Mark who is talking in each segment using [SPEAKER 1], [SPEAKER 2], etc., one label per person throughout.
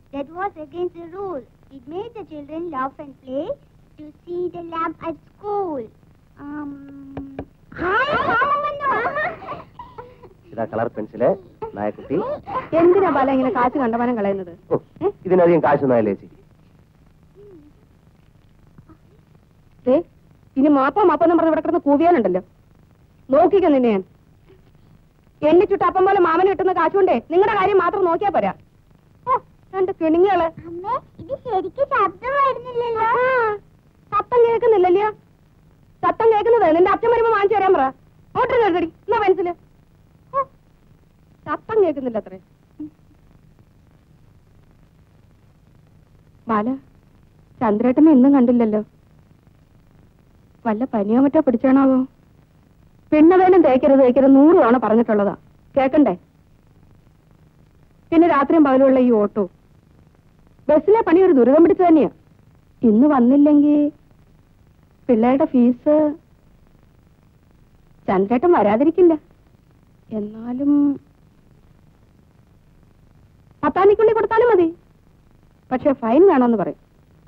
[SPEAKER 1] That was against the rule. It made the children laugh and play to see the lamp at school. Um, hi, Mama.
[SPEAKER 2] ഇതാ colour pencil നായക്കുട്ടി
[SPEAKER 3] എന്തിനാ ബാല ഇങ്ങനെ കാശ് കണ്ടമാനം കളയുന്നത്
[SPEAKER 2] ഓ ഇതിനധികം കാശൊന്നും ആയില്ലേ ചേച്ചി
[SPEAKER 3] ദേ, ഇനി മാപ്പ മാപ്പെന്നും പറഞ്ഞ് ഇവിടെ കിടന്ന് കൂവിയാനുണ്ടല്ലോ നോക്കിക്കോ നിന്നെ ഞാൻ എണ്ണിച്ചുട്ട് അപ്പം പോലെ മാമന് കിട്ടുന്ന കാശുകൊണ്ടേ നിങ്ങളുടെ കാര്യം മാത്രം നോക്കിയാ പോരാ ഓ രണ്ട് കിണിങ്ങള്
[SPEAKER 1] അമ്മേ ഇത് ശരിക്കും ശബ്ദം വരുന്നില്ലല്ലോ
[SPEAKER 3] സത്തം കേൾക്കുന്നില്ലല്ലോ സത്തം കേൾക്കുന്നത് നിന്റെ അച്ഛൻ വരുമ്പോ വാങ്ങിച്ചു തരാൻ പറ ഓട്ടർ കേൾക്കടി എന്നാ പെൻസില് ഓ, സത്തം കേൾക്കുന്നില്ല അത്രേ ബാല ചന്ദ്രേട്ടനെ ഇന്നും കണ്ടില്ലല്ലോ വല്ല പനിയോ മറ്റോ പിടിച്ചാണാവോ പെണ്ണവേലും തേക്കരുത് തേക്കരുത് നൂറ് തവണ പറഞ്ഞിട്ടുള്ളതാ കേക്കണ്ടേ പിന്നെ രാത്രിയും പകലുള്ള ഈ ഓട്ടോ ബസ്സിലെ പണി ഒരു ദുരിതം പിടിച്ചു തന്നെയാ ഇന്ന് വന്നില്ലെങ്കിൽ പിള്ളേരുടെ ഫീസ് ചന്ദ്രേട്ടൻ വരാതിരിക്കില്ല എന്നാലും പത്താനിക്കുള്ളി കൊടുത്താലും മതി പക്ഷെ ഫൈൻ വേണമെന്ന് പറയും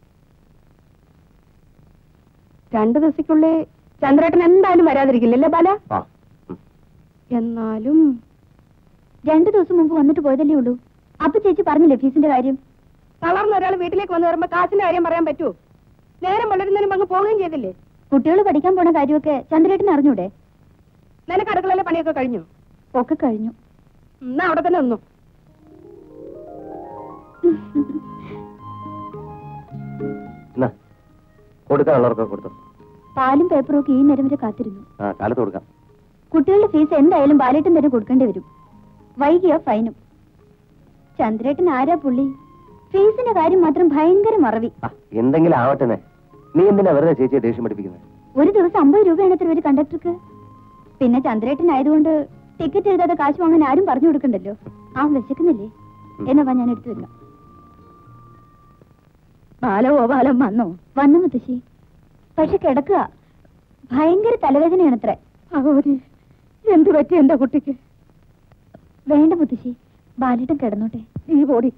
[SPEAKER 3] രണ്ടു ദിവസക്കുള്ളിൽ ചന്ദ്രേട്ടൻ എന്തായാലും വരാതിരിക്കില്ലല്ലേ ബാല
[SPEAKER 2] ആ ഉം.
[SPEAKER 3] എന്നാലും
[SPEAKER 1] രണ്ടു ദിവസം മുമ്പ് വന്നിട്ട് പോയതല്ലേ ഉള്ളൂ അപ്പൊ ചേച്ചി പറഞ്ഞില്ലേ ഫീസിന്റെ കാര്യം
[SPEAKER 3] തളർന്ന ഒരാൾ വീട്ടിലേക്ക് വന്ന് വരുമ്പോ കാശിന്റെ കാര്യം പറയാൻ പറ്റുമോ നേരം വളരുന്നതിനും അങ്ങ് പോവുകയും ചെയ്തില്ലേ
[SPEAKER 1] കുട്ടികൾ പഠിക്കാൻ പോണ കാര്യമൊക്കെ ചന്ദ്രേട്ടന് അറിഞ്ഞൂടെ
[SPEAKER 3] നിനക്ക് അടുക്കളയിലെ പണിയൊക്കെ കഴിഞ്ഞു
[SPEAKER 1] ഒക്കെ കഴിഞ്ഞു
[SPEAKER 3] എന്നാ അവിടെ തന്നെ നിന്നു
[SPEAKER 2] എന്നാ കൊടുക്കാനുള്ളവർക്ക് കൊടുത്തു
[SPEAKER 1] പാലും പേപ്പറും ഒക്കെ ഈ നേരം വരെ കാത്തിരുന്നു
[SPEAKER 2] ആ കാലത്ത് കൊടുക്കാം
[SPEAKER 1] കുട്ടികളുടെ ഫീസ് എന്തായാലും ബാലേട്ടൻ തന്നെ കൊടുക്കേണ്ടി വരും വൈകിയ ഫൈനും ചന്ദ്രേട്ടൻ ആരാ പുള്ളി ഫീസിന്റെ കാര്യം മാത്രം ഭയങ്കര മറവി
[SPEAKER 2] ആ എന്തെങ്കിലും ആവട്ടെ നീ എന്തിനാ വെറുതെ ചേച്ചിയെ ദേഷ്യം പഠിപ്പിക്കുന്നത്
[SPEAKER 1] ഒരു ദിവസം അമ്പത് രൂപയാണ് എത്ര ഒരു കണ്ടക്ടർക്ക് പിന്നെ ചന്ദ്രേട്ടൻ ആയതുകൊണ്ട് ടിക്കറ്റ് എഴുതാതെ കാശ് വാങ്ങാൻ ആരും പറഞ്ഞു കൊടുക്കണ്ടല്ലോ ആ വിശക്കുന്നില്ലേ എന്നാ വാ, ഞാൻ എടുത്തു വെക്കാം ബാലവോ ബാലം വന്നോ വന്നു മുത്തശ്ശി പക്ഷെ കിടക്കുക ഭയങ്കര തലവേദനയാണത്രേ
[SPEAKER 3] ഭഗവതി എന്തു പറ്റി എന്റെ കുട്ടിക്ക്
[SPEAKER 1] വേണ്ട മുത്തശ്ശി ബാലേട്ടൻ കിടന്നോട്ടെ
[SPEAKER 3] നീ പോടി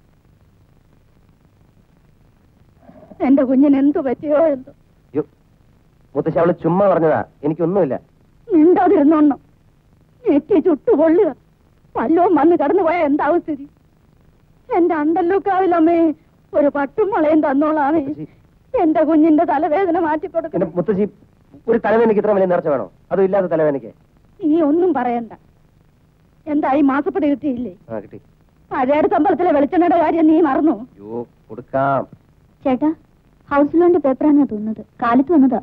[SPEAKER 3] എന്റെ കുഞ്ഞിന് എന്തു പറ്റിയോ എന്തോ
[SPEAKER 2] യ്യോ, മുത്തശ്ശി അവള് ചുമ്മാ പറഞ്ഞതാ എനിക്കൊന്നുമില്ല
[SPEAKER 3] മിണ്ടാതിരുന്നോണം നെറ്റി ചുട്ടു കൊള്ളുക വല്ലവും വന്ന് കടന്നു പോയാ എന്താവും സ്ഥിതി എന്റെ അണ്ടല്ലൂക്കാവിലമ്മേ ഒരു പട്ടും മുളയും തന്നോളാമേ
[SPEAKER 2] മുത്തശ്ശി,
[SPEAKER 3] എന്റെ കുഞ്ഞിന്റെ തലവേദന മാറ്റി
[SPEAKER 2] എന്റെ
[SPEAKER 3] കൊടുക്കണം
[SPEAKER 2] മുത്തശ്ശി ഒരു തലവേദനയ്ക്ക് ഇത്ര വലിയ നേർച്ച വേണോ അതും ഇല്ലാത്ത തലവേദനയ്ക്ക്
[SPEAKER 3] നീ ഒന്നും പറയണ്ട എന്തായി മാസപ്പടി കിട്ടിയില്ലേ
[SPEAKER 2] ആ കിട്ടി
[SPEAKER 3] പഴയുടെ സമ്പളത്തിലെ വെളിച്ചെണ്ണയുടെ കാര്യം നീ മറന്നു
[SPEAKER 2] അയ്യോ കൊടുക്കാം
[SPEAKER 1] ചേട്ടാ ഹൗസ് ലോണിന്റെ പേപ്പറാണെന്നാ തോന്നുന്നത് കാലത്ത് വന്നതാ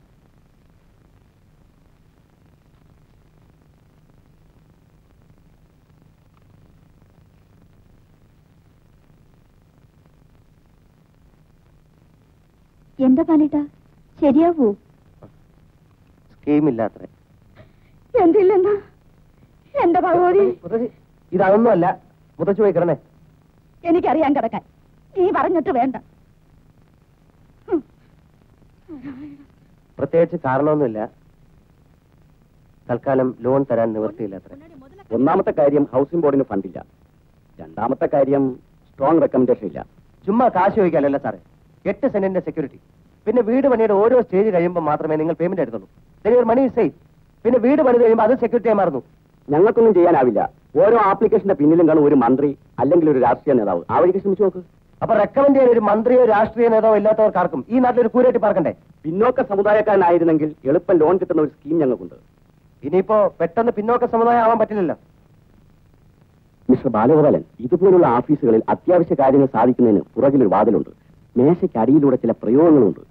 [SPEAKER 1] എന്താ പാലേട്ടാ ശരിയാവൂ
[SPEAKER 2] സ്കീം ഇല്ലാത്ര
[SPEAKER 3] എന്തില്ലെന്നാ എന്റെ ഭഗവതി
[SPEAKER 2] മുത്തശ്ശി ഇതൊന്നുമല്ല മുത്തശ്ശി പോയി കിടന്നേ
[SPEAKER 3] എനിക്കറിയാൻ കിടക്കാൻ നീ പറഞ്ഞിട്ട് വേണ്ട ഹും.
[SPEAKER 2] പ്രത്യേകിച്ച് കാരണമൊന്നുമില്ല തൽക്കാലം ലോൺ തരാൻ നിവൃത്തിയില്ലാത്ര
[SPEAKER 4] ഒന്നാമത്തെ കാര്യം ഹൗസിംഗ് ബോർഡിന് ഫണ്ടില്ല രണ്ടാമത്തെ കാര്യം സ്ട്രോങ് റെക്കമെൻഡേഷൻ ഇല്ല
[SPEAKER 2] ചുമ്മാ കാശ് ചോദിക്കാനല്ല സാറേ എട്ട് സെന്റിന്റെ സെക്യൂരിറ്റി പിന്നെ വീട് പണിയുടെ ഓരോ സ്റ്റേജ് കഴിയുമ്പോൾ മാത്രമേ നിങ്ങൾ പേയ്മെന്റ് എടുത്തുള്ളൂ നിങ്ങൾ മണി സേഫ് പിന്നെ വീട് പണിത് കഴിയുമ്പോൾ അത് സെക്യൂരിറ്റിയായി മാറുന്നു
[SPEAKER 4] ഞങ്ങൾക്കൊന്നും ചെയ്യാനാവില്ല ഓരോ ആപ്ലിക്കേഷന്റെ പിന്നിലും കാണും ഒരു മന്ത്രി അല്ലെങ്കിൽ ഒരു രാഷ്ട്രീയ നേതാവ് ആ വഴിക്ക് ശ്രമിച്ചു നോക്ക്
[SPEAKER 2] അപ്പൊ റെക്കമെൻഡ് ചെയ്യാൻ ഒരു മന്ത്രിയോ രാഷ്ട്രീയ നേതാവോ ഇല്ലാത്തവർക്കാർക്കും ഈ നാട്ടിൽ ഒരു കൂരേറ്റി പാർക്കണ്ടേ
[SPEAKER 4] പിന്നോക്ക സമുദായക്കാരനായിരുന്നെങ്കിൽ എളുപ്പം ലോൺ കിട്ടുന്ന ഒരു സ്കീം ഞങ്ങൾക്കുണ്ട്
[SPEAKER 2] ഇനിയിപ്പോ പെട്ടെന്ന് പിന്നോക്ക സമുദായം ആവാൻ പറ്റില്ലല്ലോ
[SPEAKER 4] മിസ്റ്റർ ബാലഗോപാലൻ ഇതുപോലുള്ള ഓഫീസുകളിൽ അത്യാവശ്യ കാര്യങ്ങൾ സാധിക്കുന്നതിന് പുറകിലൊരു വാതിലുണ്ട് മേശയ്ക്ക് അടിയിലൂടെ ചില പ്രയോഗങ്ങളുണ്ട്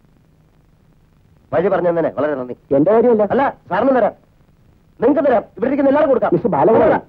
[SPEAKER 2] വഴി പറഞ്ഞു തന്നെ വളരെ നന്ദി
[SPEAKER 4] എന്റെ കാര്യമല്ല
[SPEAKER 2] അല്ല സാറിന് തരാം നിങ്ങൾക്ക് തരാം ഇവിടെ ഇരിക്കുന്ന എല്ലാവരും കൊടുക്കാം
[SPEAKER 4] മിസ്റ്റർ ബാലഗോപാലൻ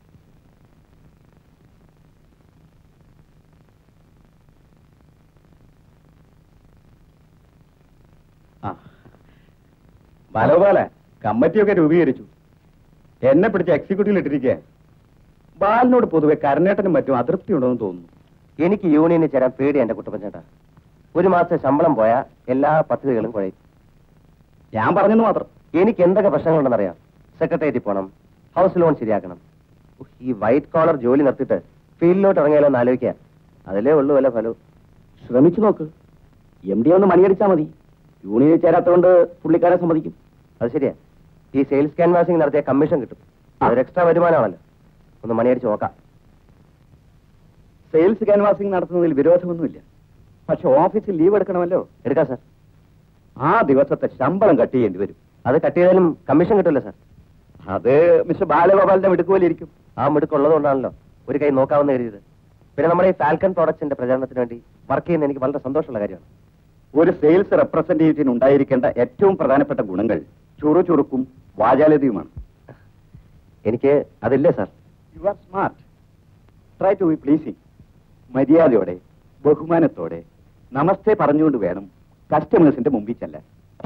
[SPEAKER 5] ബാലഗോപാല കമ്മിറ്റിയൊക്കെ രൂപീകരിച്ചു എന്നെ പിടിച്ച് എക്സിക്യൂട്ടീവിൽ ഇട്ടിരിക്കുക ബാലിനോട് പൊതുവെ കരനേട്ടനും മറ്റും അതൃപ്തി ഉണ്ടെന്ന് തോന്നുന്നു
[SPEAKER 2] എനിക്ക് യൂണിയനിൽ ചേരാൻ പേടി എന്റെ കുട്ടപ്പഞ്ചേട്ടാ ഒരു മാസത്തെ ശമ്പളം പോയാൽ എല്ലാ പദ്ധതികളും കുഴയും
[SPEAKER 5] ഞാൻ പറഞ്ഞെന്ന് മാത്രം
[SPEAKER 2] എനിക്ക് എന്തൊക്കെ പ്രശ്നങ്ങളുണ്ടെന്നറിയാം സെക്രട്ടേറിയറ്റിൽ പോകണം ഹൗസ് ലോൺ ശരിയാക്കണം ഉഹ്, ഈ വൈറ്റ് കോളർ ജോലി നിർത്തിയിട്ട് ഫീൽഡിലോട്ട് ഇറങ്ങിയാലോ എന്ന് ആലോചിക്കുക അതിലേ ഉള്ളൂ വല്ല ഫലവും
[SPEAKER 4] ശ്രമിച്ചു നോക്ക് എം ഡി ഒന്ന് മണിയടിച്ചാ മതി യൂണിയനിൽ ചേരാത്തതുകൊണ്ട് പുള്ളിക്കാരെ സമ്മതിക്കും
[SPEAKER 2] അത് ശരിയാ ഈ സെയിൽസ് ക്യാൻവാസിംഗ് നടത്തിയ കമ്മീഷൻ കിട്ടും അതൊരു എക്സ്ട്രാ വരുമാനമാണല്ലോ ഒന്ന് മണിയടിച്ച് നോക്കാം
[SPEAKER 5] സെയിൽസ് ക്യാൻവാസിംഗ് നടത്തുന്നതിൽ വിരോധമൊന്നുമില്ല പക്ഷെ ഓഫീസിൽ ലീവ് എടുക്കണമല്ലോ
[SPEAKER 2] എടുക്കാം സാർ
[SPEAKER 5] ആ ദിവസത്തെ ശമ്പളം കട്ട് ചെയ്യേണ്ടി വരും
[SPEAKER 2] അത് കട്ട് ചെയ്താലും കമ്മീഷൻ കിട്ടില്ല സാർ
[SPEAKER 5] അത് മിസ്റ്റർ ബാലഗോപാലിന്റെ മിടുക്കുപോലിരിക്കും
[SPEAKER 2] ആ മിടുക്കുള്ളതുകൊണ്ടാണല്ലോ ഒരു കൈ നോക്കാവുന്ന കരുതിയത് പിന്നെ നമ്മുടെ ഈ ഫാൽക്കൺ പ്രോഡക്ട്സിന്റെ പ്രചാരണത്തിന് വേണ്ടി വർക്ക് ചെയ്യുന്ന എനിക്ക് വളരെ സന്തോഷമുള്ള കാര്യമാണ്
[SPEAKER 5] ഒരു സെയിൽസ് റെപ്രസെന്റേറ്റീവിന് ഉണ്ടായിരിക്കേണ്ട ഏറ്റവും പ്രധാനപ്പെട്ട ഗുണങ്ങൾ ചുറുചുറുക്കും വാചാലതയുമാണ്
[SPEAKER 2] എനിക്ക് അതില്ലേ sir
[SPEAKER 5] you are smart try to be pleasing മര്യാദയോടെ ബഹുമാനത്തോടെ നമസ്തേ പറഞ്ഞുകൊണ്ട് വേണം കസ്റ്റമേഴ്സിന്റെ മുമ്പിൽ ചെല്ലാൻ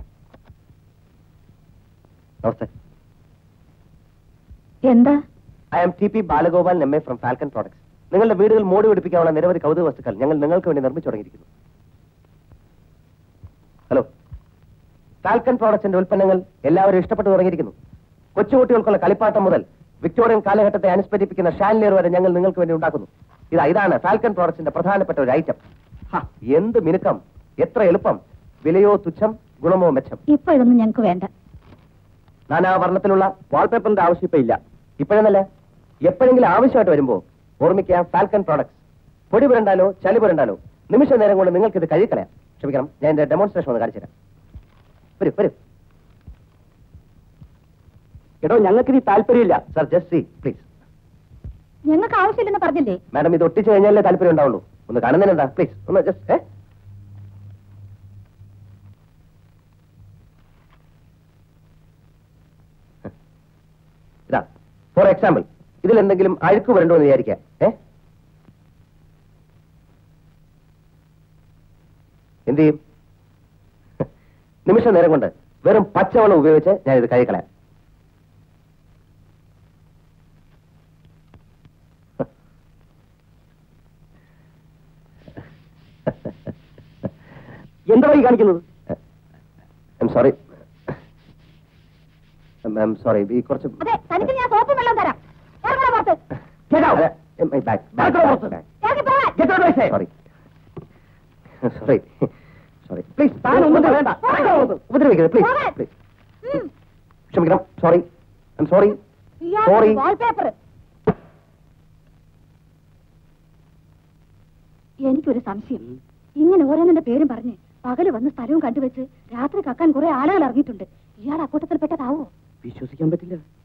[SPEAKER 2] നമസ്തേ
[SPEAKER 3] എന്താ
[SPEAKER 2] I am T P Balagopal M A from Falcon products നിങ്ങളുടെ വീടുകൾ മോടി പിടിപ്പിക്കാനുള്ള നിരവധി കൗതുക വസ്തുക്കൾ ഞങ്ങൾ നിങ്ങൾക്ക് വേണ്ടി നിർമ്മിച്ചു തുടങ്ങിയിരിക്കുന്നു ഹലോ ഫാൽക്കൺ പ്രോഡക്ട്സിന്റെ ഉൽപ്പന്നങ്ങൾ എല്ലാവരും ഇഷ്ടപ്പെട്ടു തുടങ്ങിയിരിക്കുന്നു കൊച്ചുകുട്ടികൾക്കുള്ള കളിപ്പാട്ടം മുതൽ വിക്ടോറിയൻ കാലഘട്ടത്തെ അനുസ്മരിപ്പിക്കുന്ന ഷാൻലിയർ വരെ ഞങ്ങൾ നിങ്ങൾക്ക് വേണ്ടി ഉണ്ടാക്കുന്നു ഇതാ ഇതാണ് ഫാൽക്കൺ പ്രോഡക്ട്സിന്റെ പ്രധാനപ്പെട്ട ഒരു ഐറ്റം ഹ, എന്ത് മിനുക്കം എത്ര എളുപ്പം വിലയോ തുച്ഛം ഗുണമോ മെച്ചം
[SPEAKER 3] ഇപ്പൊ ഇതൊന്നും ഞങ്ങൾക്ക് വേണ്ട
[SPEAKER 2] നാനാവർണ്ണത്തിലുള്ള വാൾപേപ്പറിന്റെ ആവശ്യം ഇപ്പൊ ഇല്ല ഇപ്പോഴെന്നല്ല എപ്പോഴെങ്കിലും ആവശ്യമായിട്ട് വരുമ്പോ ഓർമ്മിക്കുക ഫാൽക്കൺ പ്രോഡക്ട്സ് പൊടി പുരണ്ടാലോ ചളി പുരണ്ടാലോ നിമിഷ നേരം കൊണ്ട് നിങ്ങൾക്ക് ഇത് കഴുകളയാം ക്ഷമിക്കണം ഞാൻ എന്റെ ഡെമോൺസ്ട്രേഷൻ ഒന്ന് കാണിച്ചു തരാം വരൂ വരൂ
[SPEAKER 4] എടോ ഞങ്ങൾക്ക് ഇനി താല്പര്യമില്ല
[SPEAKER 2] സാർ ജസ്റ്റ് സി പ്ലീസ്
[SPEAKER 3] ഞങ്ങൾക്ക് ആവശ്യമില്ലെന്ന് പറഞ്ഞില്ലേ
[SPEAKER 2] മാഡം ഇത് ഒട്ടിച്ചു കഴിഞ്ഞാലേ താല്പര്യം ഉണ്ടാവുള്ളൂ ഒന്ന് കാണുന്നതിന് എന്താ പ്ലീസ് ഒന്ന് ജസ്റ്റ് ഏ ഇതാ ഫോർ എക്സാമ്പിൾ ഇതിൽ എന്തെങ്കിലും അഴുക്ക് വരണ്ടോ എന്ന് വിചാരിക്കാം ഏ എന്ത് ചെയ്യും നിമിഷ നേരം കൊണ്ട് വെറും പച്ചവെള്ളം ഉപയോഗിച്ച് ഞാൻ ഇത് കഴിക്കളയാം
[SPEAKER 4] എന്താ ഈ കാണിക്കുന്നത്
[SPEAKER 2] ഐം സോറി ഐം സോറി ഈ കുറച്ച്
[SPEAKER 3] അതെ തനിക്ക് ഞാൻ സോപ്പും വെള്ളം തരാം ഇറങ്ങണ പുറത്ത്
[SPEAKER 2] Get out. Uh, my bag, bag,
[SPEAKER 4] Get out.
[SPEAKER 2] bag, bag.
[SPEAKER 3] ഇറങ്ങി പോകാൻ
[SPEAKER 2] Get out, I say. Sorry. Sorry. Sorry. Please,
[SPEAKER 4] താനൊന്നും പറയണ്ട.
[SPEAKER 2] ഉപദ്രവിക്കരുത് പ്ലീസ്
[SPEAKER 3] പോകാൻ.
[SPEAKER 2] പ്ലീസ്
[SPEAKER 3] ഉം.
[SPEAKER 2] ക്ഷമിക്കണം സോറി ഐം സോറി
[SPEAKER 3] ഇയാളുടെ
[SPEAKER 2] Sorry.
[SPEAKER 3] വാൾപേപ്പർ എനിക്കൊരു സംശയം ഇങ്ങനെ ഓരോന്നിന്റെ പേരും പറഞ്ഞ് പകല് വന്ന് സ്ഥലവും കണ്ടുവെച്ച് രാത്രി കക്കാൻ കുറെ ആളുകൾ ഇറങ്ങിയിട്ടുണ്ട് ഇയാൾ അക്കൂട്ടത്തിൽ പെട്ടതാവോ
[SPEAKER 4] വിശ്വസിക്കാൻ പറ്റില്ല